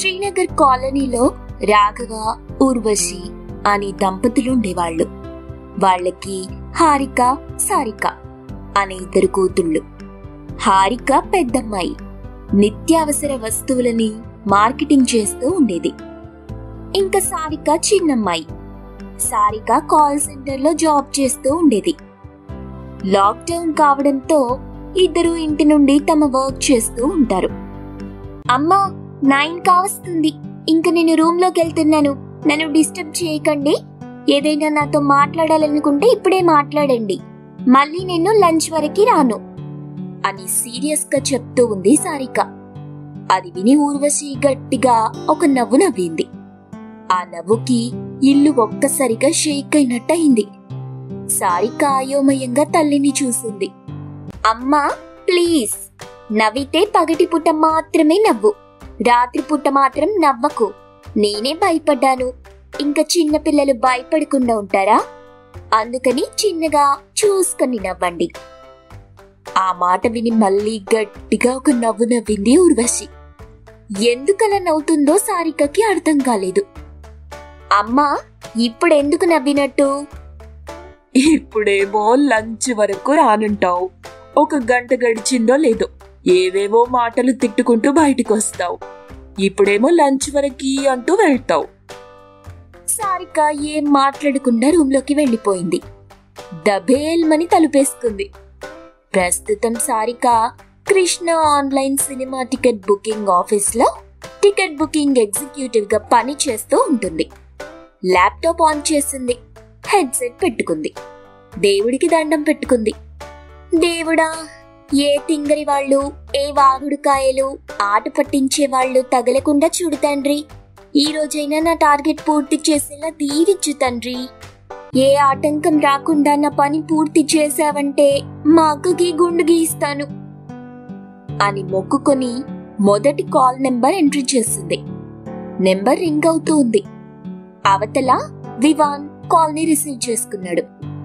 శ్రీనగర్ కాలనీలో రాఘవ ఊర్వశి అనే దంపతులు ఉండేవాళ్ళు వాళ్ళకి హారిక సారిక అనే ఇద్దరు కూతుళ్ళు హారిక పెద్దమ్మాయి నిత్యావసర వస్తువులని మార్కెటింగ్ చేస్తూ ఉండేది ఇంకా సారిక చిన్నమ్మాయి సారిక కాల్ సెంటర్లో జాబ్ చేస్తూ ఉండేది లాక్డౌన్ కావడంతో ఇద్దరు ఇంటి నుండి తమ వర్క్ చేస్తూ ఉంటారు అమ్మా నైన్ కావస్తుంది ఇంక నేను రూమ్ లోకి వెళ్తున్నాను నన్ను డిస్టర్బ్ చేయకండి ఏదైనా నాతో మాట్లాడాలనుకుంటే ఇప్పుడే మాట్లాడండి మళ్ళీ నేను లంచ్ వరకు రాను అని సీరియస్ గా చెప్తూ ఉంది సారిక అది విని ఊర్వశి గట్టిగా ఒక నవ్వు నవ్వింది ఆ నవ్వుకి ఇల్లు ఒక్కసారిగా షేక్ అయినట్టయింది సారిక అయోమయంగా తల్లిని చూసింది అమ్మా ప్లీజ్ నవ్వితే పగటిపూట మాత్రమే నవ్వు రాత్రిపూట మాత్రం నవ్వకు నేనే భయపడ్డాను ఇంకా చిన్నపిల్లలు భయపడకుండా ఉంటారా అందుకని చిన్నగా చూసుకొని నవ్వండి ఆ మాట విని మళ్ళీ గట్టిగా ఒక నవ్వు నవ్వింది ఊర్వశి ఎందుకలా నవ్వుతుందో సారికకి అర్థం కాలేదు అమ్మా ఇప్పుడెందుకు నవ్వినట్టు ఇప్పుడేమో లంచ్ వరకు రానుంటావు ఒక గంట గడిచిందో లేదో ఏవేవో మాటలు తిట్టుకుంటూ బయటికి వస్తావు ఇప్పుడేమో లంచ్ వరకి అంటూ వెళ్తావు సారిక ఏం మాట్లాడకుండా రూమ్లోకి వెళ్ళిపోయింది దబేల్మని తలుపేసుకుంది ప్రస్తుతం Sarika Krishna online cinema ticket booking ఆఫీస్లో టికెట్ బుకింగ్ ఎగ్జిక్యూటివ్ గా పని చేస్తూ ఉంటుంది ల్యాప్టాప్ ఆన్ చేసింది హెడ్సెట్ పెట్టుకుంది దేవుడికి దండం పెట్టుకుంది దేవుడా ఏ తింగరి వాళ్ళు ఏ వాగుడుకాయలు ఆట పట్టించే వాళ్ళు తగలకుండా చూడు తండ్రి ఈ రోజైనా నా టార్గెట్ పూర్తి చేసేలా దీవించు తండ్రి ఏ ఆటంకం రాకుండా నా పని పూర్తి చేశావంటే మా అక్కకి గుండు గీస్తాను అని మొక్కుకొని మొదటి కాల్ నెంబర్ ఎంట్రీ చేసింది నెంబర్ రింగ్ అవుతూ ఉంది అవతల వివాన్ కాల్ ని రిసీవ్ చేసుకున్నాడు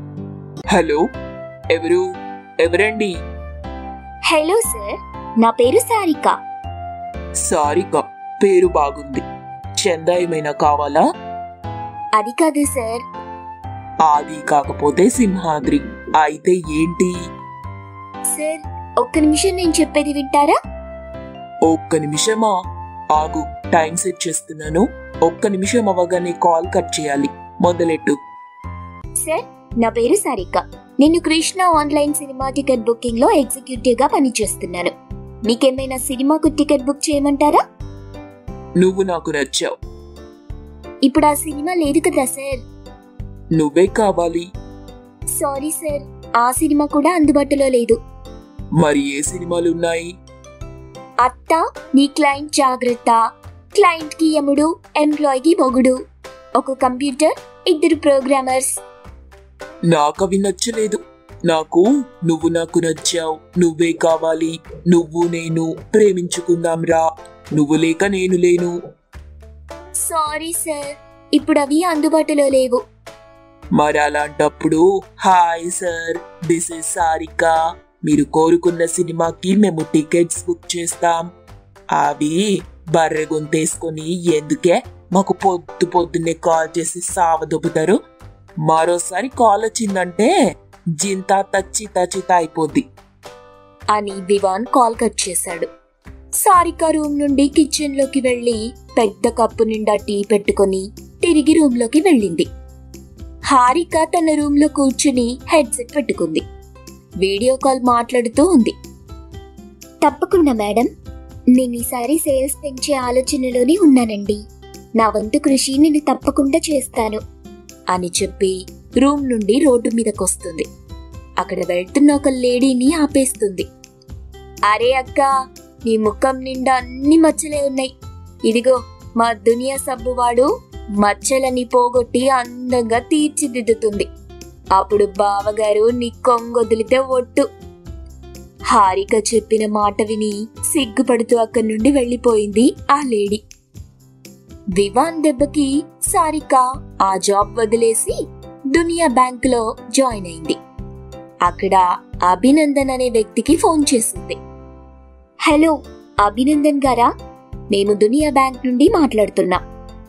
హలో ఎవరు ఎవరండి హలో సార్ నా పేరు సారిక సారిక పేరు బాగుంది చందా ఏమైనా కావాలా అది కాదు సార్ ఆది కాకపోతే సింహాద్రి అయితే ఏంటి సార్ ఒక్క నిమిషం నేను చెప్పేది వింటారా ఒక్క నిమిషమా ఆగు టైం సెట్ చేస్తున్నాను ఒక్క నిమిషం అవ్వగానే కాల్ కట్ చేయాలి మొదలెట్టు సార్ నా పేరు సారిక నేను Krishna online cinema ticket booking లో ఎగ్జిక్యూటివ్ గా పనిచేస్తున్నాను మీకేమైనా సినిమాకు టికెట్ బుక్ చేయమంటారా నువ్వు నాకు నచ్చావు ఇప్పుడు ఆ సినిమా లేదు కదా సార్ నువ్వే కావాలి సారీ సార్ ఆ సినిమా కూడా అందుబాటులో లేదు మరి ఏ సినిమాలున్నాయి అత్త నీ క్లయింట్ జాగ్రత్త క్లయింట్ కి యముడు ఎంప్లాయ్ కి మొగుడు ఒక కంప్యూటర్ ఇద్దరు ప్రోగ్రామర్స్ నాకవి నచ్చలేదు నాకు నువ్వు నాకు నచ్చావు నువ్వే కావాలి నువ్వు నేను ప్రేమించుకుందాం రా నువ్వు లేక నేను లేను సారీ సార్ ఇప్పుడు అవి అందుబాటులో లేవు మరి అలాంటప్పుడు hi sir this is Sarika మీరు కోరుకున్న సినిమాకి మేము టికెట్స్ బుక్ చేస్తాం అవి బర్రె గొంతేసుకొని ఎందుకే మాకు పొద్దు పొద్దున్నే కాల్ చేసి సావదొబ్బుతారు మరోసారి కాల్ వచ్చిందంటే జింతా తచ్చి తచ్చిత అయిపోద్ది అని వివాన్ కాల్ కట్ చేశాడు సారిక రూమ్ నుండి కిచెన్ లోకి వెళ్లి పెద్ద కప్పు నిండా టీ పెట్టుకొని తిరిగి రూమ్ లోకి వెళ్ళింది హారిక తన రూమ్ లో కూర్చుని హెడ్సెట్ పెట్టుకుంది వీడియో కాల్ మాట్లాడుతూ ఉంది తప్పకుండా మేడం నేను ఈసారి సేల్స్ పెంచే ఆలోచనలోనే ఉన్నానండి నా వంతు కృషి నేను తప్పకుండా చేస్తాను అని చెప్పి రూమ్ నుండి రోడ్డు మీదకొస్తుంది అక్కడ వెళ్తున్న ఒక లేడీని ఆపేస్తుంది అరే అక్క నీ ముఖం నిండా అన్ని మచ్చలే ఉన్నాయి ఇదిగో మా దునియా సబ్బువాడు మచ్చలని పోగొట్టి అందంగా తీర్చిదిద్దుతుంది అప్పుడు బావగారు నీ కొంగొదిలితే ఒట్టు హారిక చెప్పిన మాట విని సిగ్గుపడుతూ అక్కడి నుండి వెళ్ళిపోయింది ఆ లేడీ వివాన్ దెబ్బకి సారిక ఆ జాబ్ వదిలేసి దునియా బ్యాంకులో జాయిన్ అయింది అక్కడ అభినందన్ అనే వ్యక్తికి ఫోన్ చేసింది హలో అభినందన్ గారా నేను దునియా బ్యాంక్ నుండి మాట్లాడుతున్నా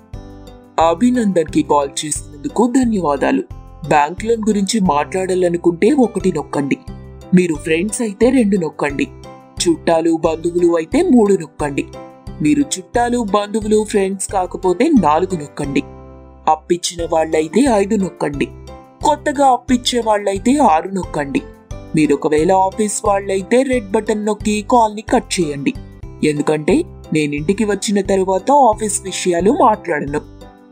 అభినందన్ కి కాల్ చేసినందుకు ధన్యవాదాలు బ్యాంక్ లోన్ గురించి మాట్లాడాలనుకుంటే ఒకటి నొక్కండి మీరు ఫ్రెండ్స్ అయితే రెండు నొక్కండి చుట్టాలు బంధువులు అయితే మూడు నొక్కండి మీరు చుట్టాలు బంధువులు ఫ్రెండ్స్ కాకపోతే నాలుగు నొక్కండి అప్పిచ్చిన వాళ్ళైతే ఐదు నొక్కండి కొత్తగా అప్పిచ్చే వాళ్ళైతే ఆరు నొక్కండి మీరు ఒకవేళ ఆఫీస్ వాళ్ళైతే రెడ్ బటన్ నొక్కి కాల్ ని కట్ చేయండి ఎందుకంటే నేను ఇంటికి వచ్చిన తరువాత ఆఫీస్ విషయాలు మాట్లాడను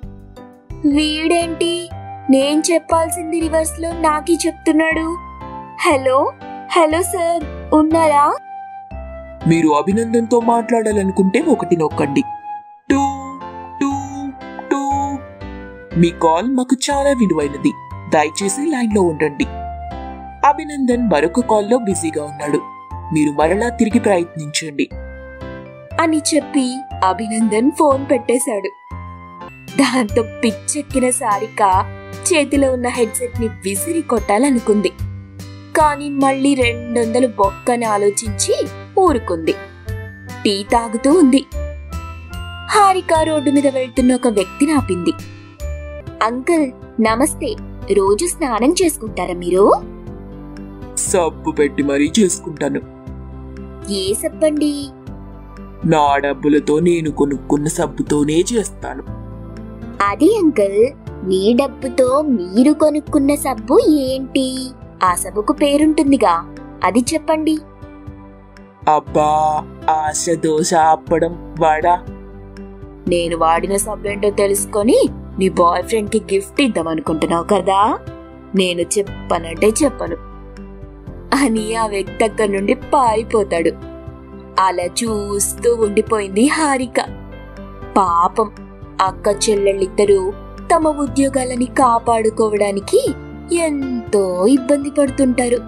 వీడేంటి నేను చెప్పాల్సింది రివర్స్ లో నాకి చెప్తున్నాడు హలో హలో సార్ ఉన్నారా మీరు అభినందన్తో మాట్లాడాలనుకుంటే ఒకటి నొక్కండి టూ టూ టూ మీ కాల్ మాకు చాలా విలువైనది దయచేసి లైన్లో ఉండండి అభినందన్ మరొక కాల్లో బిజీగా ఉన్నాడు మీరు మరలా తిరిగి ప్రయత్నించండి అని చెప్పి అభినందన్ ఫోన్ పెట్టేశాడు దాంతో పిచ్చెక్కిన సారిక చేతిలో ఉన్న హెడ్సెట్ ని విసిరి కొట్టాలనుకుంది కానీ మళ్ళీ రెండొందలు బొక్కని ఆలోచించి ఊరుకుంది టీ తాగుతూ ఉంది హారిక రోడ్డు మీద వెళ్తున్న ఒక వ్యక్తిని ఆపింది అంకుల్ నమస్తే రోజు స్నానం చేసుకుంటారా మీరు సబ్బు పెట్టి మరీ చేసుకుంటాను ఏ సప్పండి నా డబ్బులతో నేను కొనుక్కున్న సబ్బుతోనే చేస్తాను అది అంకుల్ మీ డబ్బుతో మీరు కొనుక్కున్న సబ్బు ఏంటి ఆ సబ్బుకు పేరుంటుందిగా అది చెప్పండి అబ్బా ఆశ దోశ అప్పడం వాడా నేను వాడిన సబ్బేంటో తెలుసుకొని నీ బాయ్ ఫ్రెండ్ కి గిఫ్ట్ ఇద్దాం అనుకుంటున్నావు కదా నేను చెప్పనంటే చెప్పను అని ఆ వ్యక్తి అక్కడి నుండి పారిపోతాడు అలా చూస్తూ ఉండిపోయింది హారిక పాపం అక్క చెల్లెళ్ళిద్దరూ తమ ఉద్యోగాలని కాపాడుకోవడానికి ఎంతో ఇబ్బంది పడుతుంటారు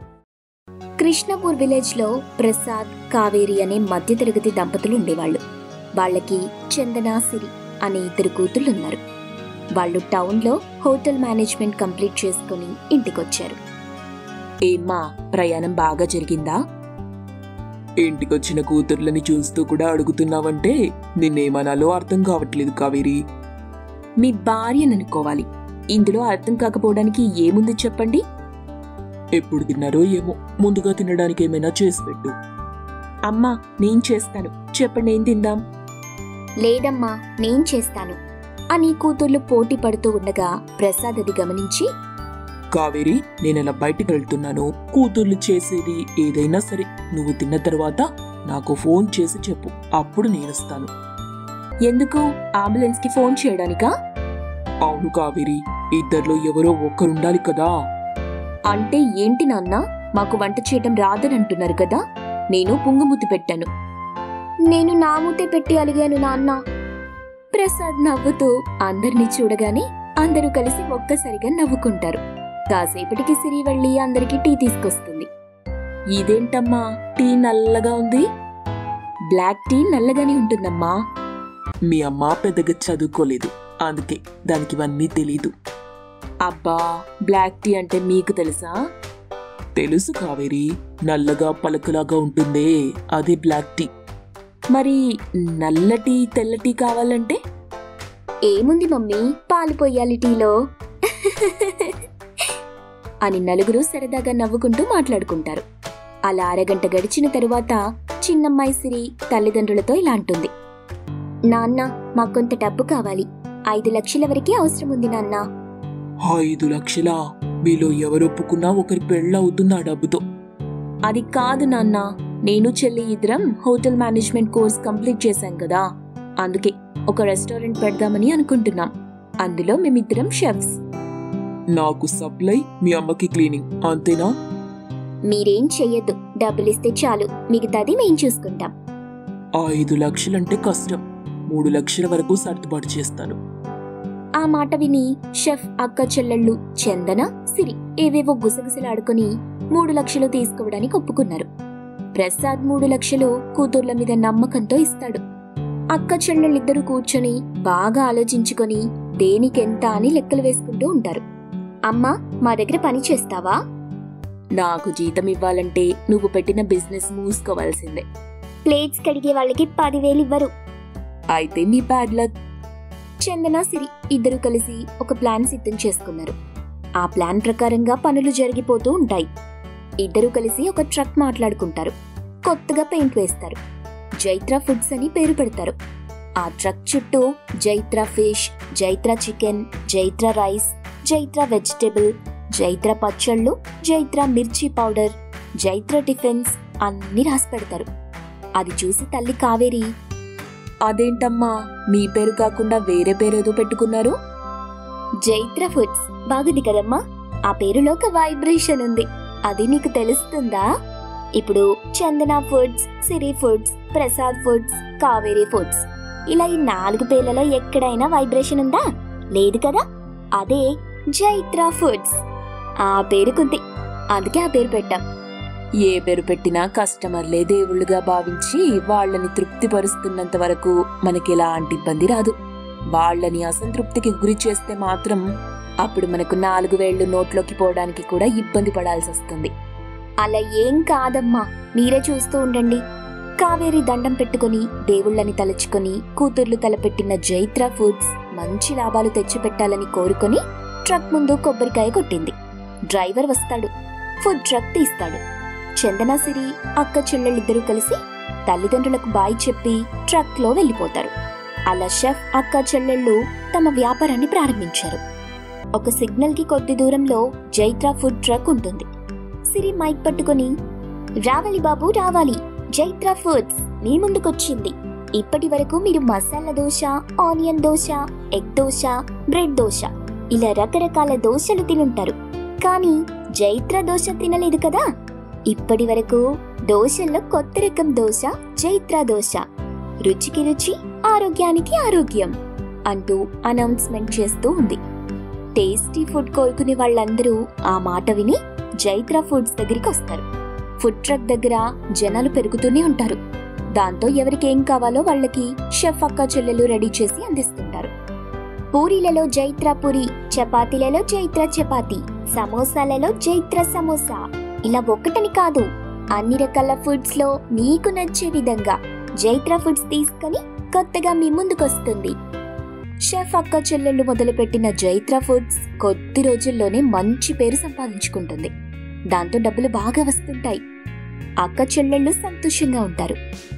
కృష్ణపూర్ విలేజ్ లో ప్రసాద్ కావేరి అనే మధ్యతరగతి దంపతులు ఉండేవాళ్ళు వాళ్ళకి చందన సిరి అనే ఇద్దరు కూతుళ్ళున్నారు వాళ్ళు టౌన్లో హోటల్ మేనేజ్మెంట్ కంప్లీట్ చేసుకుని ఇంటికొచ్చారు ఏమ్మా ప్రయాణం బాగా జరిగిందా ఇంటికొచ్చిన కూతుర్లని చూస్తూ కూడా అడుగుతున్నావంటే నిన్నేమనాలో అర్థం కావట్లేదు కావేరి మీ భార్యను అనుకోవాలి ఇందులో అర్థం కాకపోవడానికి ఏముంది చెప్పండి ఎప్పుడు తిన్నారో ఏమో ముందుగా తినడానికి ఏమైనా చేసి పెట్టు అమ్మా నేను చేస్తాను చెప్పండి ఏం తిందాం లేదమ్మా నేను చేస్తాను అని కూతుర్లు పోటీ పడుతూ ఉండగా ప్రసాద్ అది గమనించి కావేరి నేనలా బయటికి వెళ్తున్నాను కూతుర్లు చేసేది ఏదైనా సరే నువ్వు తిన్న తర్వాత నాకు ఫోన్ చేసి చెప్పు అప్పుడు నేనొస్తాను ఎందుకు అంబులెన్స్ కి ఫోన్ చేయడానికా అవును కావేరి ఇద్దరిలో ఎవరో ఒక్కరుండాలి కదా అంటే ఏంటి నాన్న మాకు వంట చేయటం రాదని అంటున్నారు కదా నేను పుంగుమూతి పెట్టాను నేను నా మూతే పెట్టి అలిగాను నాన్న ప్రసాద్ నవ్వుతూ అందరినీ చూడగానే అందరూ కలిసి ఒక్కసారిగా నవ్వుకుంటారు కాసేపటికి సిరి వెళ్ళి అందరికి టీ తీసుకొస్తుంది ఇదేంటమ్మా టీ నల్లగా ఉంది బ్లాక్ టీ నల్లగానే ఉంటుందమ్మా మీ అమ్మ పెద్దగా చదువుకోలేదు అందుకే దానికి ఇవన్నీ తెలీదు అబ్బా బ్లాక్ టీ అంటే మీకు తెలుసా తెలుసు కావేరి నల్లగా పలకలాగా ఉంటుందే అదే బ్లాక్ టీ మరి నల్ల టీ తెల్ల టీ కావాలంటే ఏముంది మమ్మీ పాలు పొయ్యాలి టీలో అని నలుగురు సరదాగా నవ్వుకుంటూ మాట్లాడుకుంటారు అలా అరగంట గడిచిన తరువాత చిన్నమ్మాయి సిరి తల్లిదండ్రులతో ఇలా అంటుంది నాన్న మాకు కొంత డబ్బు కావాలి ఐదు లక్షల వరకే అవసరం ఉంది నాన్న ఐదు లక్షలా మీలో ఎవరు ఒప్పుకున్నా ఒకరి పెళ్ళవుతుంది ఆ డబ్బుతో అది కాదు నాన్న నేను చెల్లి ఇద్దరం హోటల్ మేనేజ్మెంట్ కోర్స్ కంప్లీట్ చేశాం కదా అందుకే ఒక రెస్టారెంట్ పెడదామని అనుకుంటున్నాం అందులో మేమిద్దరం షెఫ్స్ నాకు సప్లై మీ అమ్మకి క్లీనింగ్ అంతేనా మీరేం చెయ్యొద్దు డబ్బులిస్తే చాలు మిగతాది మేం చూసుకుంటాం ఐదు లక్షలంటే కష్టం మూడు లక్షల వరకు సర్దుబాటు చేస్తాను ఆ మాట విని షెఫ్ అక్క చెల్లెళ్ళు చందన సిరి ఏవేవో గుసగుసలాడుకుని మూడు లక్షలు తీసుకోవడానికి ఒప్పుకున్నారు ప్రసాద్ మూడు లక్షలు కూతుర్ల మీద నమ్మకంతో ఇస్తాడు అక్క చెల్లెళ్ళిద్దరూ కూర్చొని బాగా ఆలోచించుకొని దేనికెంత అని లెక్కలు వేసుకుంటూ ఉంటారు అమ్మా మా దగ్గర పని చేస్తావా నాకు జీతం ఇవ్వాలంటే నువ్వు పెట్టిన బిజినెస్ మూసుకోవాల్సిందే ప్లేట్స్ కడిగే వాళ్ళకి పదివేలు ఇవ్వరు అయితే మీ బ్యాడ్ లక్ చందన సిరి ఇద్దరు కలిసి ఒక ప్లాన్ సిద్ధం చేసుకున్నారు ఆ ప్లాన్ ప్రకారంగా పనులు జరిగిపోతూ ఉంటాయి ఇద్దరు కలిసి ఒక ట్రక్ మాట్లాడుకుంటారు కొత్తగా పెయింట్ వేస్తారు జైత్ర ఫుడ్స్ అని పేరు పెడతారు ఆ ట్రక్ చుట్టూ Jaitra fish Jaitra chicken Jaitra rice Jaitra vegetable Jaitra పచ్చళ్ళు జైత్ర మిర్చి పౌడర్ జైత్ర టిఫిన్స్ అన్ని రాసి పెడతారు అది చూసి తల్లి కావేరి అదేంటమ్మా మీ పేరు కాకుండా వేరే పేరేదో పెట్టుకున్నారు జైత్ర ఫుడ్స్ బాగుంది కదమ్మా ఆ పేరులో ఒక వైబ్రేషన్ ఉంది అది నీకు తెలుస్తుందా ఇప్పుడు Chandana foods Siri foods Prasad foods Kaveri foods ఇలా ఈ నాలుగు పేర్లలో ఎక్కడైనా వైబ్రేషన్ ఉందా లేదు కదా అదే జైత్ర ఫుడ్స్ ఆ పేరుకుంది అందుకే ఆ పేరు పెట్టాం ఏ పేరు పెట్టినా కస్టమర్లే దేవుళ్ళుగా భావించి వాళ్ళని తృప్తిపరుస్తున్నంత వరకు మనకి ఎలాంటి ఇబ్బంది రాదు వాళ్ళని అసంతృప్తికి గురి చేస్తే మాత్రం అప్పుడు మనకు నాలుగు వేళ్లు నోట్లోకి పోవడానికి కూడా ఇబ్బంది పడాల్సి వస్తుంది అలా ఏం కాదమ్మా మీరే చూస్తూ ఉండండి కావేరి దండం పెట్టుకుని దేవుళ్ళని తలుచుకొని కూతుర్లు తలపెట్టిన జైత్ర ఫుడ్స్ మంచి లాభాలు తెచ్చిపెట్టాలని కోరుకొని ట్రక్ ముందు కొబ్బరికాయ కొట్టింది డ్రైవర్ వస్తాడు ఫుడ్ ట్రక్ తీస్తాడు చందన సిరి అక్క చెల్లెళ్ళిద్దరూ కలిసి తల్లిదండ్రులకు బాయ్ చెప్పి ట్రక్ లో వెళ్ళిపోతారు అలా షెఫ్ అక్క చెల్లెళ్ళు తమ వ్యాపారాన్ని ప్రారంభించారు ఒక సిగ్నల్ కి కొద్ది దూరంలో జైత్ర ఫుడ్ ట్రక్ ఉంటుంది సిరి మైక్ పట్టుకొని రావాలి బాబు రావాలి జైత్ర ఫుడ్స్ మీ ముందుకొచ్చింది ఇప్పటి వరకు మీరు masala dosa onion dosa egg dosa bread dosa ఇలా రకరకాల దోశలు తినుంటారు కానీ జైత్ర దోశ తినలేదు కదా ఇప్పటి వరకు దోశల్లో కొత్త రకం దోశ జైత్ర దోశ రుచికి రుచి ఆరోగ్యానికి ఆరోగ్యం అంటూ అనౌన్స్మెంట్ చేస్తూ ఉంది టేస్టీ ఫుడ్ కోరుకునే వాళ్ళందరూ ఆ మాట విని జైత్ర ఫుడ్స్ దగ్గరికి వస్తారు ఫుడ్ ట్రక్ దగ్గర జనాలు పెరుగుతూనే ఉంటారు దాంతో ఎవరికి ఏం కావాలో వాళ్ళకి షెఫ్ అక్క చెల్లెలు రెడీ చేసి అందిస్తుంటారు పూరీలలో జైత్ర పూరి చపాతీలలో జైత్ర చపాతీ సమోసాలలో జైత్ర సమోసా ఇలా ఒక్కటని కాదు అన్ని రకాల ఫుడ్స్ లో నీకు నచ్చే విధంగా జైత్ర ఫుడ్స్ తీసుకొని కొత్తగా మీ ముందుకొస్తుంది షెఫ్ అక్క చెల్లెళ్ళు మొదలుపెట్టిన జైత్ర ఫుడ్స్ కొద్ది రోజుల్లోనే మంచి పేరు సంపాదించుకుంటుంది దాంతో డబ్బులు బాగా వస్తుంటాయి అక్క చెల్లెళ్ళు సంతోషంగా ఉంటారు